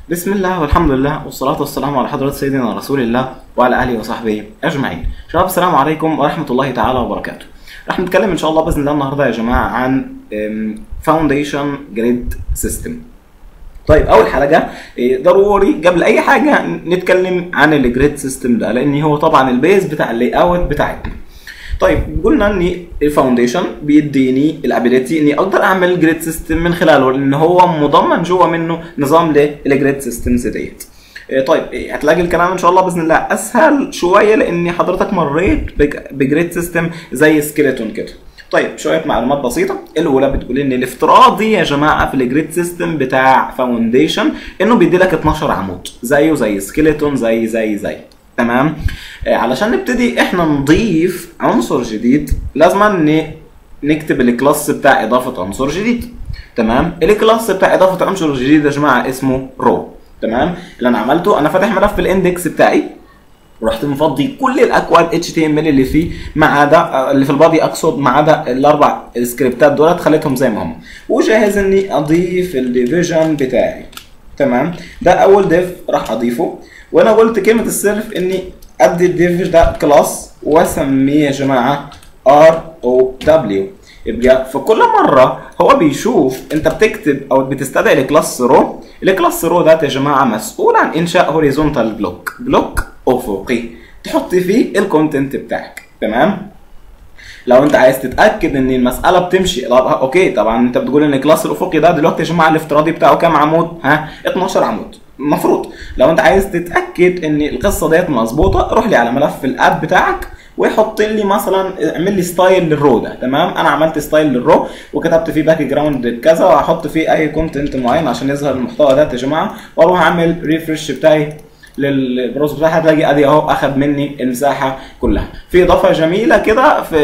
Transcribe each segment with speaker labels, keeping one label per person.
Speaker 1: بسم الله والحمد لله والصلاة والسلام على حضرة سيدنا رسول الله وعلى آله وصحبه أجمعين. شباب السلام عليكم ورحمة الله تعالى وبركاته. راح نتكلم إن شاء الله بإذن الله النهاردة يا جماعة عن فاونديشن جريد سيستم. طيب أول حاجة إيه، ضروري قبل أي حاجة نتكلم عن الجريد سيستم ده لأن هو طبعا البيز بتاع اللاي أوت بتاعتنا. طيب قلنا ان الفاونديشن بيديني الابيليتي اني اقدر اعمل جريد سيستم من خلاله لان هو مضمن جوه منه نظام للجريد سيستمز ديت إيه طيب إيه هتلاقي الكلام ان شاء الله باذن الله اسهل شويه لان حضرتك مريت بج- بجريد سيستم زي سكيلتون كده طيب شويه معلومات بسيطه الاولى بتقول ان الافتراضي يا جماعه في الجريد سيستم بتاع فاونديشن انه بيدي لك 12 عمود زيه زي سكيلتون زي زي زي تمام آه، علشان نبتدي احنا نضيف عنصر جديد لازم ن- نكتب الكلاس بتاع اضافه عنصر جديد تمام الكلاس بتاع اضافه عنصر جديد يا جماعه اسمه رو تمام اللي انا عملته انا فاتح ملف الاندكس بتاعي ورحت مفضي كل الاكواد اتش تي ام ال اللي فيه ما عدا آه، اللي في البادي اقصد ما عدا الاربع سكريبتات دولت خليتهم زي ما هم وجاهز اني اضيف الديفيجن بتاعي تمام ده اول ديف راح اضيفه وانا قلت كلمه السيرف اني ادي الديف ده كلاس واسميه يا جماعه ار او دبليو يبقى في كل مره هو بيشوف انت بتكتب او بتستدعي الكلاس رو الكلاس رو ده يا جماعه مسؤول عن انشاء هوريزونتال بلوك بلوك افقي تحط فيه الكونتنت بتاعك تمام لو انت عايز تتاكد ان المساله بتمشي طب اوكي طبعا انت بتقول ان الكلاس الافقي ده دلوقتي يا جماعه الافتراضي بتاعه كام عمود ها 12 عمود المفروض لو انت عايز تتاكد ان القصه ديت مظبوطه روح لي على ملف الاب بتاعك ويحط لي مثلا اعمل لي ستايل للرو ده تمام انا عملت ستايل للرو وكتبت فيه باك جراوند كذا وهحط فيه اي كونتنت معين عشان يظهر المحتوى ده يا جماعه واروح اعمل ريفرش بتاعي للبروز بتاعها هتلاقي ادي اهو اخد مني المساحه كلها في اضافه جميله كده في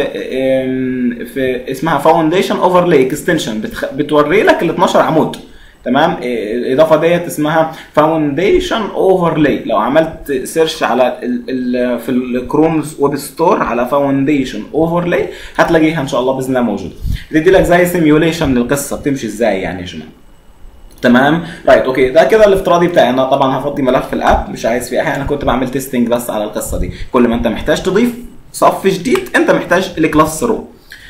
Speaker 1: ام، في اسمها فاونديشن اوفرلاي اكستنشن بتوري لك ال 12 عمود تمام إيه، الاضافه ديت اسمها فاونديشن اوفرلاي لو عملت سيرش على ال ال في الكرومز ويب ستور على فاونديشن اوفرلاي هتلاقيها ان شاء الله باذن الله موجوده بتدي لك زي سيميوليشن للقصه بتمشي ازاي يعني يا جماعه تمام رايت اوكي ده كده الافتراضي بتاعي انا طبعا هفضي ملف الاب مش عايز فيه اي حاجه انا كنت بعمل تيستنج بس على القصه دي كل ما انت محتاج تضيف صف جديد انت محتاج الكلاس رو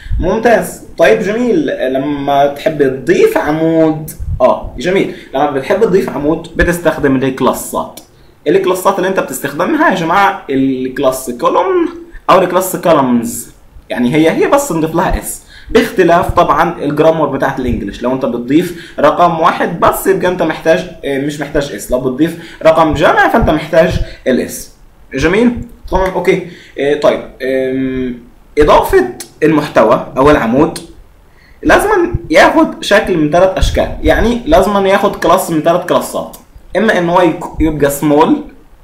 Speaker 1: ممتاز طيب جميل لما تحب تضيف عمود اه جميل لما بتحب تضيف عمود بتستخدم الكلاسات الكلاسات اللي انت بتستخدمها يا جماعه الكلاس كولوم او الكلاس كولومز يعني هي هي بس نضيف لها اس باختلاف طبعا الجرامر بتاعت الانجليش لو انت بتضيف رقم واحد بس يبقى انت محتاج اه، مش محتاج اس لو بتضيف رقم جامع فانت محتاج الاس جميل تمام اوكي اه، طيب ام، اضافه المحتوى او العمود لازم ياخد شكل من ثلاث اشكال يعني لازم ياخد كلاس من ثلاث كلاسات اما ان هو يك- يبقى سمول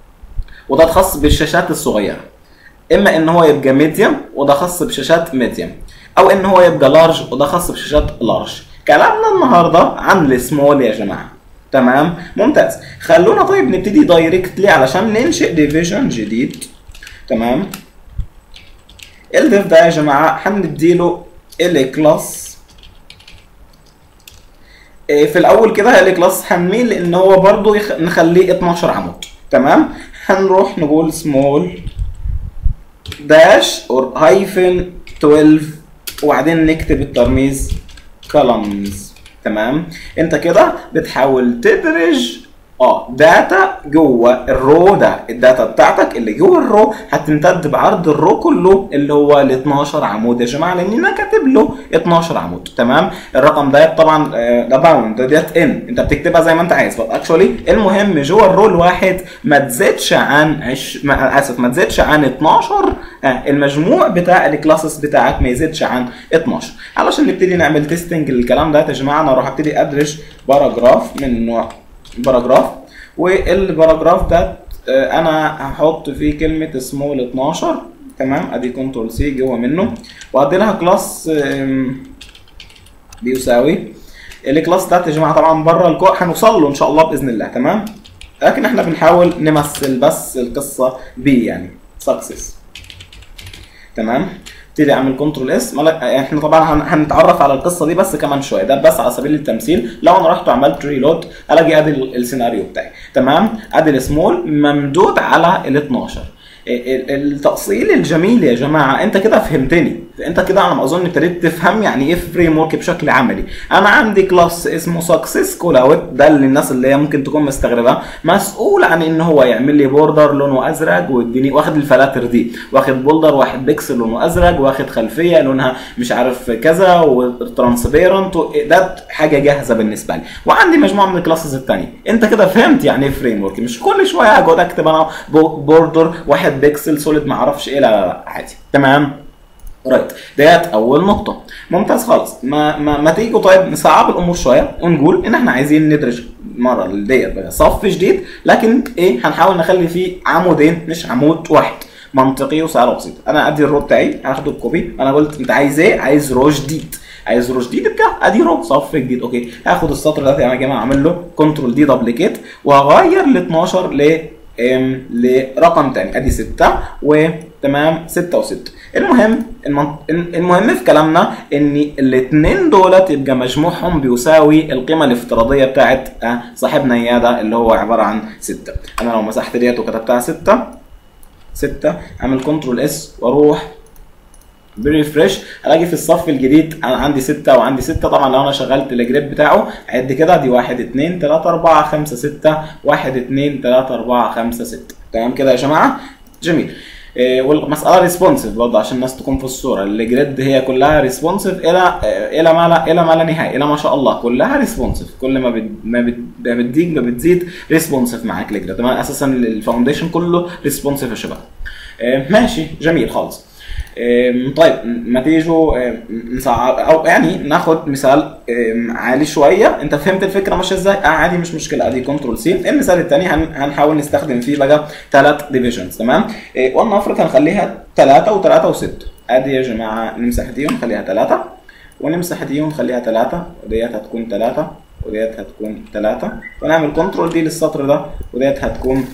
Speaker 1: وده خاص بالشاشات الصغيره اما ان هو يبقى ميديوم وده خاص بشاشات ميديوم او ان هو يبقى لارج وده خاص بشاشات لارج كلامنا النهارده عن السمول يا جماعه تمام ممتاز خلونا طيب نبتدي دايركتلي علشان ننشئ ديفيجن جديد تمام الديف ده يا جماعه هنديله الكلاس إيه، في الاول كده الكلاس هنميل لان هو برضو يخ... نخليه 12 عمود تمام هنروح نقول سمول داش اور هايفن 12 وبعدين نكتب الترميز columns تمام انت كده بتحاول تدرج اه داتا جوه الرو ده الداتا بتاعتك اللي جوه الرو هتمتد بعرض الرو كله اللي هو ال 12 عمود يا جماعه لان انا كاتب له 12 عمود تمام الرقم ده طبعا آه، ده باوند ده ديت ان انت بتكتبها زي ما انت عايز بس اكشولي المهم جوه الرو الواحد ما تزيدش عن عش... ما اسف ما تزيدش عن 12 آه، المجموع بتاع الكلاسز بتاعك ما يزيدش عن 12 علشان نبتدي نعمل تيستنج للكلام ده يا جماعه انا اروح ابتدي ادرج باراجراف من نوع باراجراف والباراجراف ده آه، انا هحط فيه كلمه سمول 12 تمام ادي كنترول سي جوه منه وادي لها كلاس آم، بيساوي الكلاس ده يا جماعه طبعا بره الكو هنوصل له ان شاء الله باذن الله تمام لكن احنا بنحاول نمثل بس القصه بيه يعني سكسس تمام ابتدي اعمل كنترول اس احنا طبعا هن- هنتعرف على القصه دي بس كمان شويه ده بس على سبيل التمثيل لو انا رحت وعملت ريلود الاقي ادي ال- السيناريو بتاعي تمام ادي السمول ممدود على ال 12 ال- ال- التأصيل الجميل يا جماعة انت كده فهمتني انت كده على ما اظن ابتديت تفهم يعني ايه فريم ورك بشكل عملي انا عندي كلاس اسمه سكسس كولاوت ده اللي الناس اللي هي ممكن تكون مستغربة مسؤول عن ان هو يعمل لي بوردر لونه ازرق ويديني واخد الفلاتر دي واخد بولدر واحد بيكسل لونه ازرق واخد خلفية لونها مش عارف كذا وترانسبيرنت ده حاجة جاهزة بالنسبة لي وعندي مجموعة من الكلاسز التانية انت كده فهمت يعني ايه فريم ورك مش كل شوية اقعد اكتب انا بو- بوردر واحد بيكسل سوليد ما اعرفش ايه لا لا لا عادي تمام رايت ديت اول نقطه ممتاز خالص ما ما, ما تيجوا طيب نصعب الامور شويه ونقول ان احنا عايزين ندرج المره اللي ديت بقى صف جديد لكن ايه هنحاول نخلي فيه عمودين مش عمود واحد منطقي وسهل وبسيط انا ادي الرو بتاعي هاخده الكوبي انا قلت انت عايز ايه عايز رو جديد عايز رو جديد بكده ادي رو صف جديد اوكي هاخد السطر ده يا جماعه اعمل له كنترول دي دبليكيت وهغير ال 12 ل ام لرقم تاني ادي 6 وتمام 6 و6 المهم المن... المهم في كلامنا ان الاثنين دولت يبقى مجموعهم بيساوي القيمه الافتراضيه بتاعت آه، صاحبنا اياه ده اللي هو عباره عن 6 انا لو مسحت ديت وكتبتها 6 6 اعمل كنترول اس واروح بريفرش الاقي في الصف الجديد انا عندي 6 وعندي 6 طبعا لو انا شغلت الجريد بتاعه عد كده دي 1 2 3 4 5 6 1 2 3 4 5 6 تمام كده يا جماعه جميل إيه، والمساله ريسبونسيف برضه عشان الناس تكون في الصوره الجريد هي كلها ريسبونسيف الى إيه، الى ما لا الى ما لا نهايه الى ما شاء الله كلها ريسبونسيف كل ما بت- ما بت- ما بتديك ما بتزيد ريسبونسيف معاك الجريد تمام اساسا الفاونديشن كله ريسبونسيف يا شباب إيه، ماشي جميل خالص إيه، طيب ما تيجوا إيه، نصعب او يعني ناخد مثال إيه، عالي شويه انت فهمت الفكره ماشيه ازاي؟ اه عادي مش مشكله ادي كنترول سي المثال الثاني هنحاول نستخدم فيه بقى ثلاث ديفيجنز تمام؟ إيه، ولنفرض هنخليها ثلاثه وثلاثه وسته ادي يا جماعه نمسح دي ونخليها ثلاثه ونمسح دي ونخليها ثلاثه وديت هتكون ثلاثه وديت هتكون ثلاثه ونعمل كنترول دي للسطر ده وديت هتكون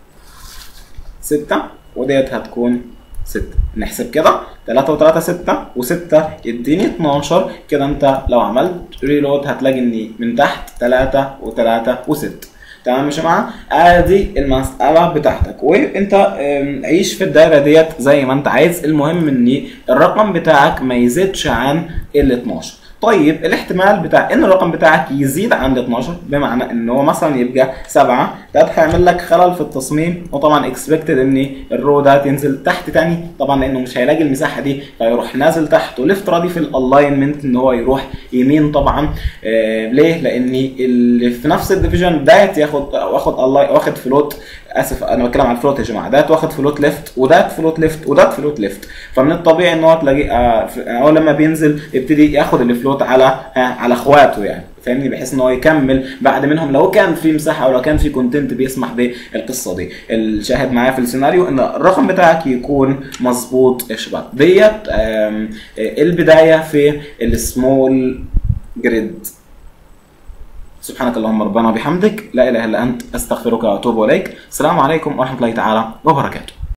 Speaker 1: ستة وديت هتكون ستة نحسب كده 3 و3 6 و6 يديني 12 كده انت لو عملت ريلود هتلاقي ان من تحت 3 و3 و6 تمام يا جماعه ادي المساله بتاعتك وانت ام، عيش في الدايره ديت زي ما انت عايز المهم ان الرقم بتاعك ما يزيدش عن ال 12 طيب الاحتمال بتاع ان الرقم بتاعك يزيد عن ال 12 بمعنى ان هو مثلا يبقى 7 ده هيعمل لك خلل في التصميم وطبعا اكسبكتد ان الرو ده تنزل تحت تاني طبعا لانه مش هيلاقي المساحه دي فيروح نازل تحت والافتراضي في الالاينمنت ان هو يروح يمين طبعا آه ليه؟ لان اللي في نفس الديفيجن دايت ياخد واخد الله واخد فلوت اسف انا بتكلم عن الفلوت يا جماعه دايت واخد فلوت ليفت ودايت فلوت ليفت ودايت فلوت ليفت فمن الطبيعي ان هو تلاقيه آه في- اول لما بينزل يبتدي ياخد الفلوت على آه على اخواته يعني فاهمني بحيث ان هو يكمل بعد منهم لو كان في مساحه او لو كان في كونتنت بيسمح بالقصه دي الشاهد معايا في السيناريو ان الرقم بتاعك يكون مظبوط يا شباب ديت آم، آه، البدايه في السمول جريد سبحانك اللهم ربنا وبحمدك لا اله الا انت استغفرك واتوب اليك السلام عليكم ورحمه الله تعالى وبركاته